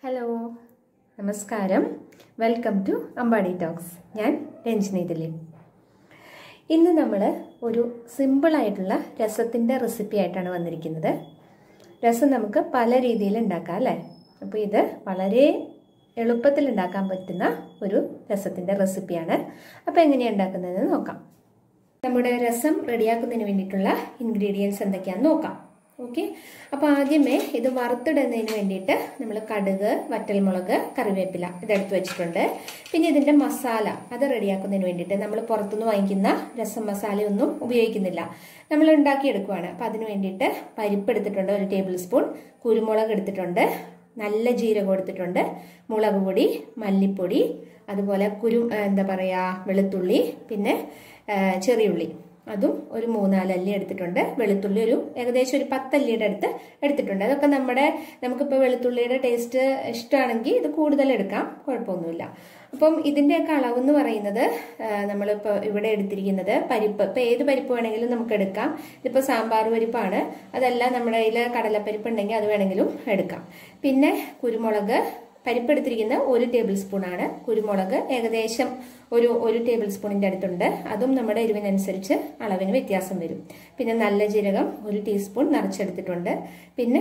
hello നമസ്കാരം welcome to Ambadi talks ഞാൻ രഞ്ജിനി ദിലീപ് ഇന്ന് നമ്മൾ ഒരു സിമ്പിളായിട്ടുള്ള രസത്തിൻ്റെ റെസിപ്പി ആയിട്ടാണ് വന്നിരിക്കുന്നത് രസം നമുക്ക് പല രീതിയിൽ ഉണ്ടാക്കാം അല്ലേ അപ്പോൾ ഇത് വളരെ എളുപ്പത്തിൽ ഉണ്ടാക്കാൻ പറ്റുന്ന ഒരു രസത്തിൻ്റെ റെസിപ്പിയാണ് അപ്പോൾ എങ്ങനെയാണ് ഉണ്ടാക്കുന്നതെന്ന് നോക്കാം നമ്മുടെ രസം റെഡിയാക്കുന്നതിന് വേണ്ടിയിട്ടുള്ള ഇൻഗ്രീഡിയൻസ് എന്തൊക്കെയാണെന്ന് നോക്കാം ഓക്കെ അപ്പോൾ ആദ്യമേ ഇത് വറുത്തിടുന്നതിന് വേണ്ടിയിട്ട് നമ്മൾ കടുക് വറ്റൽമുളക് കറിവേപ്പില ഇതെടുത്ത് വെച്ചിട്ടുണ്ട് പിന്നെ ഇതിൻ്റെ മസാല അത് റെഡിയാക്കുന്നതിന് വേണ്ടിയിട്ട് നമ്മൾ പുറത്തുനിന്ന് വാങ്ങിക്കുന്ന രസം മസാലയൊന്നും ഉപയോഗിക്കുന്നില്ല നമ്മൾ ഉണ്ടാക്കിയെടുക്കുവാണ് അപ്പോൾ അതിന് വേണ്ടിയിട്ട് പരിപ്പ് എടുത്തിട്ടുണ്ട് ഒരു ടേബിൾ സ്പൂൺ കുരുമുളക് എടുത്തിട്ടുണ്ട് നല്ല ജീരകം എടുത്തിട്ടുണ്ട് മുളക് പൊടി മല്ലിപ്പൊടി അതുപോലെ കുരു എന്താ പറയുക വെളുത്തുള്ളി പിന്നെ ചെറിയുള്ളി അതും ഒരു മൂന്നാല് അല്ലി എടുത്തിട്ടുണ്ട് വെളുത്തുള്ളി ഒരു ഏകദേശം ഒരു പത്തല്ലിയുടെ അടുത്ത് എടുത്തിട്ടുണ്ട് അതൊക്കെ നമ്മുടെ നമുക്കിപ്പോൾ വെളുത്തുള്ളിയുടെ ടേസ്റ്റ് ഇഷ്ടമാണെങ്കിൽ ഇത് കൂടുതൽ എടുക്കാം കുഴപ്പമൊന്നുമില്ല അപ്പം ഇതിൻ്റെയൊക്കെ അളവ് എന്ന് പറയുന്നത് നമ്മളിപ്പോൾ ഇവിടെ എടുത്തിരിക്കുന്നത് പരിപ്പ് ഇപ്പോൾ ഏത് പരിപ്പ് വേണമെങ്കിലും നമുക്ക് എടുക്കാം ഇതിപ്പോൾ സാമ്പാർ പരിപ്പാണ് അതല്ല നമ്മുടെ കയ്യിൽ കടലപ്പരിപ്പ് ഉണ്ടെങ്കിൽ അത് വേണമെങ്കിലും എടുക്കാം പിന്നെ കുരുമുളക് പരിപ്പ് എടുത്തിരിക്കുന്ന ഒരു ടേബിൾ സ്പൂൺ ആണ് കുരുമുളക് ഏകദേശം ഒരു ഒരു ടേബിൾ സ്പൂണിൻ്റെ അടുത്തുണ്ട് അതും നമ്മുടെ എരിവിനനുസരിച്ച് അളവിന് വ്യത്യാസം വരും പിന്നെ നല്ല ജീരകം ഒരു ടീസ്പൂൺ നിറച്ചെടുത്തിട്ടുണ്ട് പിന്നെ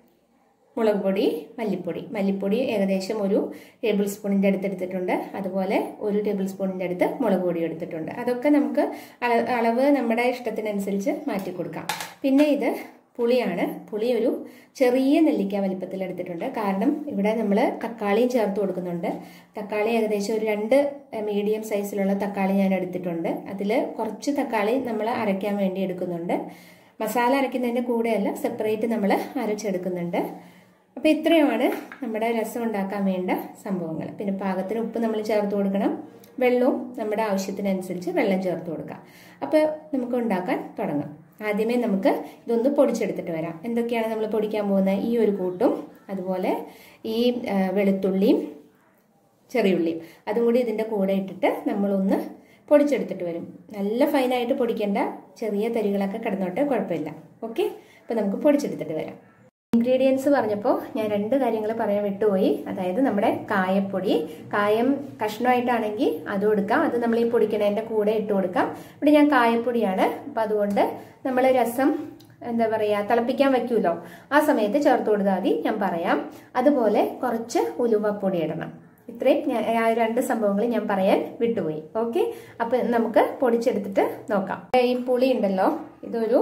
മുളക് പൊടി മല്ലിപ്പൊടി മല്ലിപ്പൊടി ഏകദേശം ഒരു ടേബിൾ സ്പൂണിൻ്റെ അടുത്ത് എടുത്തിട്ടുണ്ട് അതുപോലെ ഒരു ടേബിൾ സ്പൂണിൻ്റെ അടുത്ത് മുളക് പൊടി എടുത്തിട്ടുണ്ട് അതൊക്കെ നമുക്ക് അളവ് നമ്മുടെ ഇഷ്ടത്തിനനുസരിച്ച് മാറ്റി കൊടുക്കാം പിന്നെ ഇത് പുളിയാണ് പുളി ഒരു ചെറിയ നെല്ലിക്ക വലിപ്പത്തിൽ എടുത്തിട്ടുണ്ട് കാരണം ഇവിടെ നമ്മൾ തക്കാളിയും ചേർത്ത് കൊടുക്കുന്നുണ്ട് തക്കാളി ഏകദേശം ഒരു രണ്ട് മീഡിയം സൈസിലുള്ള തക്കാളി ഞാൻ എടുത്തിട്ടുണ്ട് അതിൽ കുറച്ച് തക്കാളി നമ്മൾ അരയ്ക്കാൻ വേണ്ടി എടുക്കുന്നുണ്ട് മസാല അരയ്ക്കുന്നതിൻ്റെ കൂടെയല്ല സെപ്പറേറ്റ് നമ്മൾ അരച്ചെടുക്കുന്നുണ്ട് അപ്പോൾ ഇത്രയുമാണ് നമ്മുടെ രസം ഉണ്ടാക്കാൻ വേണ്ട സംഭവങ്ങൾ പിന്നെ പാകത്തിന് ഉപ്പ് നമ്മൾ ചേർത്ത് കൊടുക്കണം വെള്ളവും നമ്മുടെ ആവശ്യത്തിനനുസരിച്ച് വെള്ളം ചേർത്ത് കൊടുക്കാം അപ്പോൾ നമുക്ക് ഉണ്ടാക്കാൻ തുടങ്ങാം ആദ്യമേ നമുക്ക് ഇതൊന്ന് പൊടിച്ചെടുത്തിട്ട് വരാം എന്തൊക്കെയാണ് നമ്മൾ പൊടിക്കാൻ പോകുന്നത് ഈ ഒരു കൂട്ടും അതുപോലെ ഈ വെളുത്തുള്ളിയും ചെറിയുള്ളിയും അതും കൂടി ഇതിൻ്റെ കൂടെ ഇട്ടിട്ട് നമ്മളൊന്ന് പൊടിച്ചെടുത്തിട്ട് വരും നല്ല ഫൈനായിട്ട് പൊടിക്കേണ്ട ചെറിയ തരികളൊക്കെ കിടന്നോട്ടെ കുഴപ്പമില്ല ഓക്കെ അപ്പോൾ നമുക്ക് പൊടിച്ചെടുത്തിട്ട് വരാം ഇൻഗ്രീഡിയൻസ് പറഞ്ഞപ്പോൾ ഞാൻ രണ്ട് കാര്യങ്ങൾ പറയാൻ വിട്ടുപോയി അതായത് നമ്മുടെ കായപ്പൊടി കായം കഷ്ണമായിട്ടാണെങ്കിൽ അതും എടുക്കാം അത് നമ്മൾ ഈ പൊടിക്കണതിൻ്റെ കൂടെ ഇട്ട് കൊടുക്കാം ഇവിടെ ഞാൻ കായപ്പൊടിയാണ് അപ്പം അതുകൊണ്ട് നമ്മൾ രസം എന്താ പറയുക തിളപ്പിക്കാൻ വെക്കുമല്ലോ ആ സമയത്ത് ചേർത്ത് കൊടുത്താൽ മതി ഞാൻ പറയാം അതുപോലെ കുറച്ച് ഉലുവപ്പൊടി ഇടണം ഇത്രയും ഞാൻ ആ രണ്ട് സംഭവങ്ങൾ ഞാൻ പറയാൻ വിട്ടുപോയി ഓക്കെ അപ്പം നമുക്ക് പൊടിച്ചെടുത്തിട്ട് നോക്കാം ഈ പുളി ഉണ്ടല്ലോ ഇതൊരു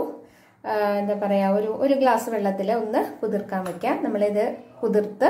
എന്താ പറയുക ഒരു ഒരു ഗ്ലാസ് വെള്ളത്തിൽ ഒന്ന് കുതിർക്കാൻ വെക്കാം നമ്മളിത് കുതിർത്ത്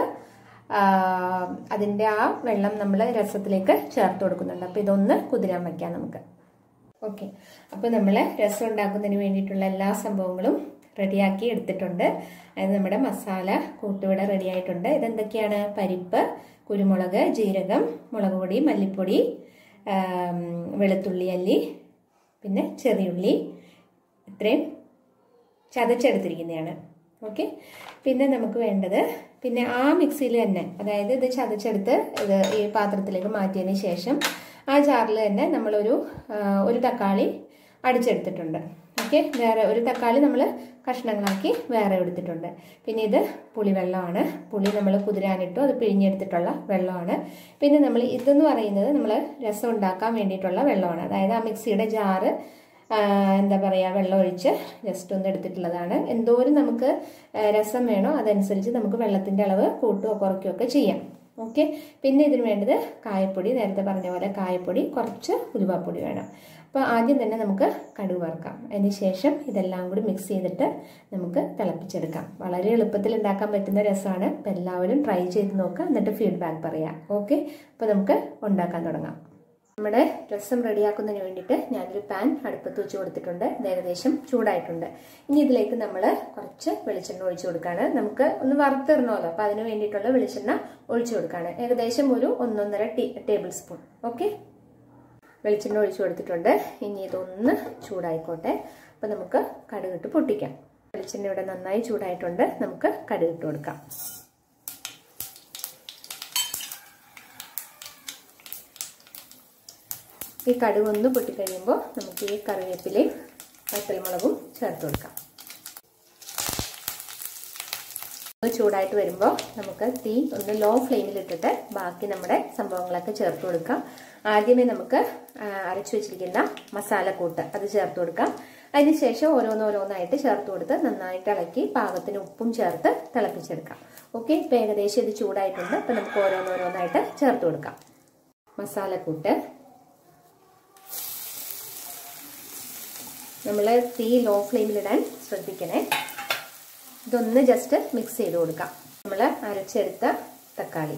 അതിൻ്റെ ആ വെള്ളം നമ്മൾ രസത്തിലേക്ക് ചേർത്ത് കൊടുക്കുന്നുണ്ട് അപ്പോൾ ഇതൊന്ന് കുതിരാൻ വെക്കാം നമുക്ക് ഓക്കെ അപ്പോൾ നമ്മൾ രസം ഉണ്ടാക്കുന്നതിന് വേണ്ടിയിട്ടുള്ള എല്ലാ സംഭവങ്ങളും റെഡിയാക്കി എടുത്തിട്ടുണ്ട് അതായത് നമ്മുടെ മസാല കൂട്ടുവിടെ റെഡി ആയിട്ടുണ്ട് ഇതെന്തൊക്കെയാണ് പരിപ്പ് കുരുമുളക് ജീരകം മുളക് പൊടി മല്ലിപ്പൊടി വെളുത്തുള്ളി അല്ലി പിന്നെ ചെറിയുള്ളി ഇത്രയും ചതച്ചെടുത്തിരിക്കുന്നതാണ് ഓക്കെ പിന്നെ നമുക്ക് വേണ്ടത് പിന്നെ ആ മിക്സിയിൽ തന്നെ അതായത് ഇത് ചതച്ചെടുത്ത് ഇത് ഈ പാത്രത്തിലേക്ക് മാറ്റിയതിന് ശേഷം ആ ജാറിൽ തന്നെ നമ്മളൊരു ഒരു തക്കാളി അടിച്ചെടുത്തിട്ടുണ്ട് ഓക്കെ വേറെ ഒരു തക്കാളി നമ്മൾ കഷ്ണങ്ങളാക്കി വേറെ എടുത്തിട്ടുണ്ട് പിന്നെ ഇത് പുളിവെള്ളമാണ് പുളി നമ്മൾ കുതിരാനിട്ടു അത് പിഴിഞ്ഞെടുത്തിട്ടുള്ള വെള്ളമാണ് പിന്നെ നമ്മൾ ഇതെന്ന് പറയുന്നത് നമ്മൾ രസം ഉണ്ടാക്കാൻ വേണ്ടിയിട്ടുള്ള വെള്ളമാണ് അതായത് ആ മിക്സിയുടെ ജാറ് എന്താ പറയുക വെള്ളം ഒഴിച്ച് ജസ്റ്റ് ഒന്ന് എടുത്തിട്ടുള്ളതാണ് എന്തോരം നമുക്ക് രസം വേണോ അതനുസരിച്ച് നമുക്ക് വെള്ളത്തിൻ്റെ അളവ് കൂട്ടുകയോ കുറയ്ക്കുകയോ ഒക്കെ ചെയ്യാം ഓക്കെ പിന്നെ ഇതിന് വേണ്ടത് കായപ്പൊടി നേരത്തെ പറഞ്ഞ പോലെ കായപ്പൊടി കുറച്ച് ഉലുവാപ്പൊടി വേണം അപ്പോൾ ആദ്യം തന്നെ നമുക്ക് കടുക് വറുക്കാം അതിന് ശേഷം ഇതെല്ലാം കൂടി മിക്സ് ചെയ്തിട്ട് നമുക്ക് തിളപ്പിച്ചെടുക്കാം വളരെ എളുപ്പത്തിൽ ഉണ്ടാക്കാൻ പറ്റുന്ന രസമാണ് അപ്പോൾ എല്ലാവരും ട്രൈ ചെയ്ത് നോക്കുക എന്നിട്ട് ഫീഡ്ബാക്ക് പറയാം ഓക്കെ അപ്പോൾ നമുക്ക് ഉണ്ടാക്കാൻ തുടങ്ങാം നമ്മുടെ രസം റെഡിയാക്കുന്നതിന് വേണ്ടിയിട്ട് ഞാനൊരു പാൻ അടുപ്പത്ത് വെച്ച് കൊടുത്തിട്ടുണ്ട് ഇത് ഏകദേശം ചൂടായിട്ടുണ്ട് ഇനി ഇതിലേക്ക് നമ്മൾ കുറച്ച് വെളിച്ചെണ്ണ ഒഴിച്ചു കൊടുക്കുകയാണ് നമുക്ക് ഒന്ന് വറുത്തിടണമല്ലോ അപ്പോൾ അതിന് വേണ്ടിയിട്ടുള്ള വെളിച്ചെണ്ണ ഒഴിച്ചു കൊടുക്കുകയാണ് ഏകദേശം ഒരു ഒന്നൊന്നര ടീ ടേബിൾ സ്പൂൺ ഓക്കെ വെളിച്ചെണ്ണ ഒഴിച്ചു കൊടുത്തിട്ടുണ്ട് ഇനി ഇതൊന്ന് ചൂടായിക്കോട്ടെ അപ്പോൾ നമുക്ക് കടുകിട്ട് പൊട്ടിക്കാം വെളിച്ചെണ്ണ ഇവിടെ നന്നായി ചൂടായിട്ടുണ്ട് നമുക്ക് കടുകിട്ട് കൊടുക്കാം ഈ കടുക് ഒന്ന് പൊട്ടിക്കഴിയുമ്പോൾ നമുക്ക് ഈ കറിവേപ്പിലയും വറ്റൽമുളകും ചേർത്ത് കൊടുക്കാം ഒന്ന് ചൂടായിട്ട് വരുമ്പോൾ നമുക്ക് തീ ഒന്ന് ലോ ഫ്ലെയിമിൽ ഇട്ടിട്ട് ബാക്കി നമ്മുടെ സംഭവങ്ങളൊക്കെ ചേർത്ത് കൊടുക്കാം ആദ്യമേ നമുക്ക് അരച്ചു വെച്ചിരിക്കുന്ന മസാലക്കൂട്ട് അത് ചേർത്ത് കൊടുക്കാം അതിനുശേഷം ഓരോന്നോരോന്നായിട്ട് ചേർത്ത് കൊടുത്ത് നന്നായിട്ട് ഇളക്കി പാകത്തിന് ഉപ്പും ചേർത്ത് തിളപ്പിച്ചെടുക്കാം ഓക്കെ ഇപ്പം ഏകദേശം ഇത് ചൂടായിട്ടുണ്ട് അപ്പം നമുക്ക് ഓരോന്നോരോന്നായിട്ട് ചേർത്ത് കൊടുക്കാം മസാലക്കൂട്ട് നമ്മൾ തീ ലോ ഫ്ലെയിമിലിടാൻ ശ്രദ്ധിക്കണേ ഇതൊന്ന് ജസ്റ്റ് മിക്സ് ചെയ്ത് കൊടുക്കാം നമ്മൾ അരച്ചെടുത്ത തക്കാളി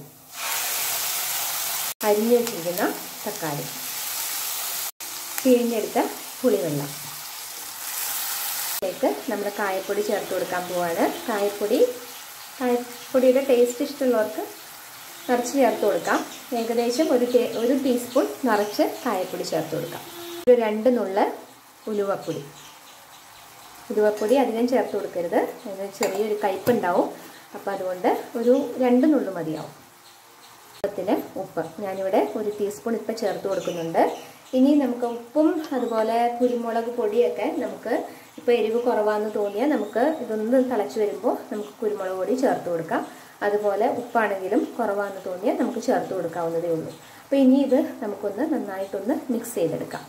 അരിഞ്ഞു വെച്ചിരിക്കുന്ന തക്കാളി പിഴിഞ്ഞെടുത്ത പുളിവെള്ളം ഇതിലേക്ക് നമ്മൾ കായപ്പൊടി ചേർത്ത് കൊടുക്കാൻ പോവാണ് കായപ്പൊടി കായപ്പൊടിയുടെ ടേസ്റ്റ് ഇഷ്ടമുള്ളവർക്ക് നിറച്ച് ചേർത്ത് കൊടുക്കാം ഏകദേശം ഒരു ഒരു ടീസ്പൂൺ നിറച്ച് കായപ്പൊടി ചേർത്ത് കൊടുക്കാം ഒരു രണ്ട് നുള്ള് ഉലുവപ്പൊടി ഉലുവപ്പൊടി അധികം ചേർത്ത് കൊടുക്കരുത് അതിന് ചെറിയൊരു കയ്പുണ്ടാവും അപ്പോൾ അതുകൊണ്ട് ഒരു രണ്ട് നുള്ളു മതിയാവും ത്തിന് ഉപ്പ് ഞാനിവിടെ ഒരു ടീസ്പൂൺ ഇപ്പം ചേർത്ത് കൊടുക്കുന്നുണ്ട് ഇനി നമുക്ക് ഉപ്പും അതുപോലെ കുരുമുളക് പൊടിയൊക്കെ നമുക്ക് ഇപ്പോൾ എരിവ് കുറവാന്ന് തോന്നിയാൽ നമുക്ക് ഇതൊന്ന് തിളച്ച് വരുമ്പോൾ നമുക്ക് കുരുമുളക് പൊടി ചേർത്ത് കൊടുക്കാം അതുപോലെ ഉപ്പാണെങ്കിലും കുറവാന്ന് തോന്നിയാൽ നമുക്ക് ചേർത്ത് കൊടുക്കാവുന്നതേ ഉള്ളൂ അപ്പോൾ ഇനി ഇത് നമുക്കൊന്ന് നന്നായിട്ടൊന്ന് മിക്സ് ചെയ്തെടുക്കാം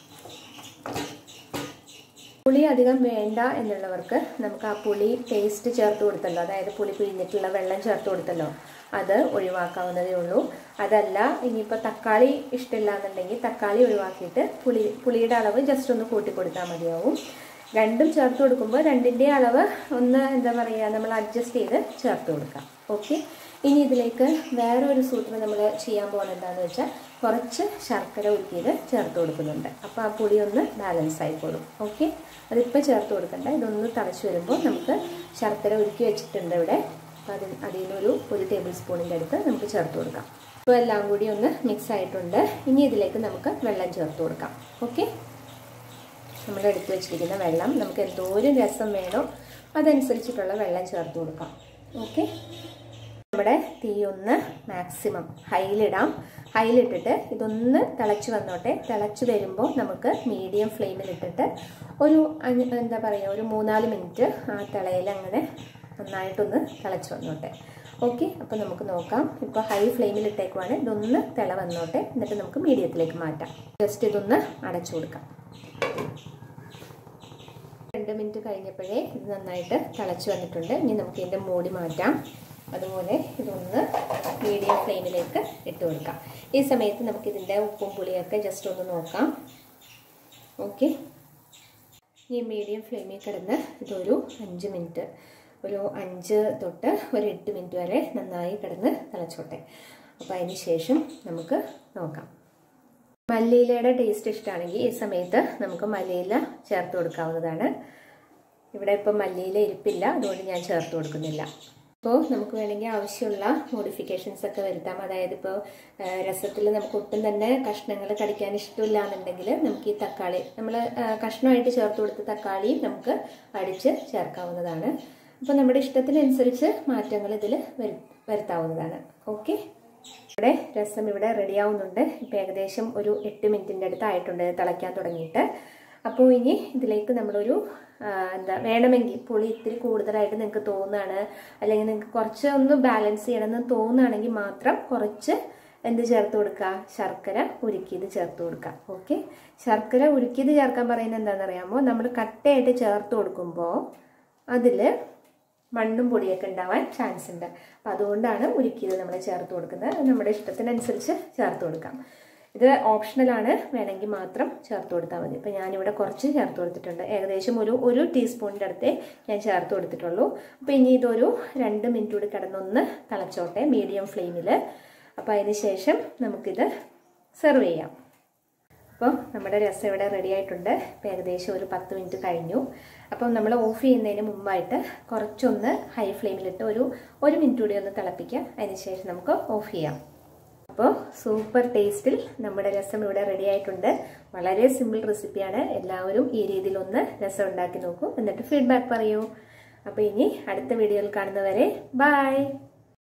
പുളി അധികം വേണ്ട എന്നുള്ളവർക്ക് നമുക്ക് ആ പുളി പേസ്റ്റ് ചേർത്ത് കൊടുത്തല്ലോ അതായത് പുളി പിഴിഞ്ഞിട്ടുള്ള വെള്ളം ചേർത്ത് കൊടുത്തല്ലോ അത് ഒഴിവാക്കാവുന്നതേ ഉള്ളൂ അതല്ല ഇനിയിപ്പോൾ തക്കാളി ഇഷ്ടമില്ല എന്നുണ്ടെങ്കിൽ തക്കാളി ഒഴിവാക്കിയിട്ട് പുളി പുളിയുടെ അളവ് ജസ്റ്റ് ഒന്ന് കൂട്ടി കൊടുത്താൽ മതിയാവും രണ്ടും ചേർത്ത് കൊടുക്കുമ്പോൾ രണ്ടിൻ്റെ അളവ് ഒന്ന് എന്താ പറയുക നമ്മൾ അഡ്ജസ്റ്റ് ചെയ്ത് ചേർത്ത് കൊടുക്കാം ഓക്കെ ഇനി ഇതിലേക്ക് വേറെ ഒരു സൂത്രം നമ്മൾ ചെയ്യാൻ പോകുന്നത് എന്താണെന്ന് വെച്ചാൽ കുറച്ച് ശർക്കര ഉരുക്കിയത് ചേർത്ത് കൊടുക്കുന്നുണ്ട് അപ്പോൾ ആ പുളി ഒന്ന് ബാലൻസ് ആയിക്കോളും ഓക്കെ അതിപ്പോൾ ചേർത്ത് കൊടുക്കണ്ട ഇതൊന്ന് തിളച്ച് വരുമ്പോൾ നമുക്ക് ശർക്കര ഉരുക്കി വെച്ചിട്ടുണ്ട് ഇവിടെ അപ്പോൾ അതിൽ അതിൽ നിന്നൊരു ഒരു ടേബിൾ സ്പൂണിൻ്റെ അടുത്ത് നമുക്ക് ചേർത്ത് കൊടുക്കാം ഇപ്പോൾ എല്ലാം കൂടി ഒന്ന് മിക്സ് ആയിട്ടുണ്ട് ഇനി ഇതിലേക്ക് നമുക്ക് വെള്ളം ചേർത്ത് കൊടുക്കാം ഓക്കെ നമ്മൾ എടുത്തു വെച്ചിരിക്കുന്ന വെള്ളം നമുക്ക് എന്തോരം രസം വേണോ അതനുസരിച്ചിട്ടുള്ള വെള്ളം ചേർത്ത് കൊടുക്കാം ഓക്കെ നമ്മുടെ തീ ഒന്ന് മാക്സിമം ഹൈയിലിടാം ഹൈയിലിട്ടിട്ട് ഇതൊന്ന് തിളച്ച് വന്നോട്ടെ തിളച്ച് വരുമ്പോൾ നമുക്ക് മീഡിയം ഫ്ലെയിമിലിട്ടിട്ട് ഒരു എന്താ പറയുക ഒരു മൂന്നാല് മിനിറ്റ് ആ തിളയിൽ അങ്ങനെ നന്നായിട്ടൊന്ന് തിളച്ച് വന്നോട്ടെ ഓക്കെ അപ്പോൾ നമുക്ക് നോക്കാം ഇപ്പോൾ ഹൈ ഫ്ലെയിമിൽ ഇട്ടേക്കുവാണ് ഇതൊന്ന് തിള വന്നോട്ടെ എന്നിട്ട് നമുക്ക് മീഡിയത്തിലേക്ക് മാറ്റാം ജസ്റ്റ് ഇതൊന്ന് അടച്ചു കൊടുക്കാം രണ്ട് മിനിറ്റ് കഴിഞ്ഞപ്പോഴേ ഇത് നന്നായിട്ട് തിളച്ച് വന്നിട്ടുണ്ട് ഇനി നമുക്ക് ഇതിൻ്റെ മൂടി മാറ്റാം അതുപോലെ ഇതൊന്ന് മീഡിയം ഫ്ലെയിമിലേക്ക് ഇട്ട് കൊടുക്കാം ഈ സമയത്ത് നമുക്ക് ഇതിൻ്റെ ഉപ്പും പുളിയൊക്കെ ജസ്റ്റ് ഒന്ന് നോക്കാം ഓക്കെ ഈ മീഡിയം ഫ്ലെയിമിൽ കിടന്ന് ഇതൊരു അഞ്ച് മിനിറ്റ് ഒരു അഞ്ച് തൊട്ട് ഒരു എട്ട് മിനിറ്റ് വരെ നന്നായി കിടന്ന് തിളച്ചോട്ടെ അപ്പോൾ അതിന് ശേഷം നമുക്ക് നോക്കാം മല്ലിയിലയുടെ ടേസ്റ്റ് ഇഷ്ടമാണെങ്കിൽ ഈ സമയത്ത് നമുക്ക് മല്ലിയില ചേർത്ത് കൊടുക്കാവുന്നതാണ് ഇവിടെ ഇപ്പം മല്ലിയില ഇരിപ്പില്ല അതുകൊണ്ട് ഞാൻ ചേർത്ത് കൊടുക്കുന്നില്ല അപ്പോൾ നമുക്ക് വേണമെങ്കിൽ ആവശ്യമുള്ള മോഡിഫിക്കേഷൻസ് ഒക്കെ വരുത്താം അതായത് ഇപ്പോൾ രസത്തിൽ നമുക്ക് ഒട്ടും തന്നെ കഷ്ണങ്ങൾ കടിക്കാൻ ഇഷ്ടമില്ല എന്നുണ്ടെങ്കിൽ നമുക്ക് ഈ തക്കാളി നമ്മൾ കഷ്ണമായിട്ട് ചേർത്ത് കൊടുത്ത തക്കാളി നമുക്ക് അടിച്ച് ചേർക്കാവുന്നതാണ് അപ്പോൾ നമ്മുടെ ഇഷ്ടത്തിനനുസരിച്ച് മാറ്റങ്ങൾ ഇതിൽ വരുത്താവുന്നതാണ് ഓക്കെ ഇവിടെ രസം ഇവിടെ റെഡിയാവുന്നുണ്ട് ഇപ്പോൾ ഏകദേശം ഒരു എട്ട് മിനിറ്റിൻ്റെ അടുത്ത് ആയിട്ടുണ്ട് തിളയ്ക്കാൻ തുടങ്ങിയിട്ട് അപ്പോൾ ഇനി ഇതിലേക്ക് നമ്മളൊരു എന്താ വേണമെങ്കിൽ പുളി ഇത്തിരി കൂടുതലായിട്ട് നിങ്ങൾക്ക് തോന്നുകയാണ് അല്ലെങ്കിൽ നിങ്ങൾക്ക് കുറച്ച് ഒന്ന് ബാലൻസ് ചെയ്യണമെന്ന് തോന്നുകയാണെങ്കിൽ മാത്രം കുറച്ച് എന്ത് ചേർത്ത് കൊടുക്കുക ശർക്കര ഉരുക്കിയത് ചേർത്ത് കൊടുക്കുക ഓക്കെ ശർക്കര ഉരുക്കിയത് ചേർക്കാൻ പറയുന്നത് എന്താണെന്ന് അറിയാമോ നമ്മൾ കട്ടയായിട്ട് ചേർത്ത് കൊടുക്കുമ്പോൾ അതിൽ മണ്ണും പൊടിയൊക്കെ ഉണ്ടാവാൻ ചാൻസ് ഉണ്ട് അപ്പം അതുകൊണ്ടാണ് ഉരുക്കിയത് നമ്മൾ ചേർത്ത് കൊടുക്കുന്നത് നമ്മുടെ ഇഷ്ടത്തിനനുസരിച്ച് ചേർത്ത് കൊടുക്കാം ഇത് ഓപ്ഷണലാണ് വേണമെങ്കിൽ മാത്രം ചേർത്ത് കൊടുത്താൽ മതി ഇപ്പം ഞാനിവിടെ കുറച്ച് ചേർത്ത് കൊടുത്തിട്ടുണ്ട് ഏകദേശം ഒരു ഒരു ടീസ്പൂണിൻ്റെ അടുത്തേ ഞാൻ ചേർത്ത് കൊടുത്തിട്ടുള്ളൂ അപ്പോൾ ഇനി ഇതൊരു രണ്ട് മിനിറ്റ് കൂടി കിടന്നൊന്ന് തിളച്ചോട്ടെ മീഡിയം ഫ്ലെയിമിൽ അപ്പോൾ അതിന് ശേഷം നമുക്കിത് സെർവ് ചെയ്യാം അപ്പോൾ നമ്മുടെ രസം ഇവിടെ റെഡി ആയിട്ടുണ്ട് ഇപ്പോൾ ഏകദേശം ഒരു പത്ത് മിനിറ്റ് കഴിഞ്ഞു അപ്പം നമ്മൾ ഓഫ് ചെയ്യുന്നതിന് മുമ്പായിട്ട് കുറച്ചൊന്ന് ഹൈ ഫ്ലെയിമിലിട്ട് ഒരു ഒരു മിനിറ്റ് കൂടി ഒന്ന് തിളപ്പിക്കുക അതിന് ശേഷം നമുക്ക് ഓഫ് ചെയ്യാം അപ്പോൾ സൂപ്പർ ടേസ്റ്റിൽ നമ്മുടെ രസം ഇവിടെ റെഡി ആയിട്ടുണ്ട് വളരെ സിമ്പിൾ റെസിപ്പിയാണ് എല്ലാവരും ഈ രീതിയിൽ ഒന്ന് രസം ഉണ്ടാക്കി നോക്കൂ എന്നിട്ട് ഫീഡ്ബാക്ക് പറയൂ അപ്പോൾ ഇനി അടുത്ത വീഡിയോയിൽ കാണുന്നവരെ ബായ്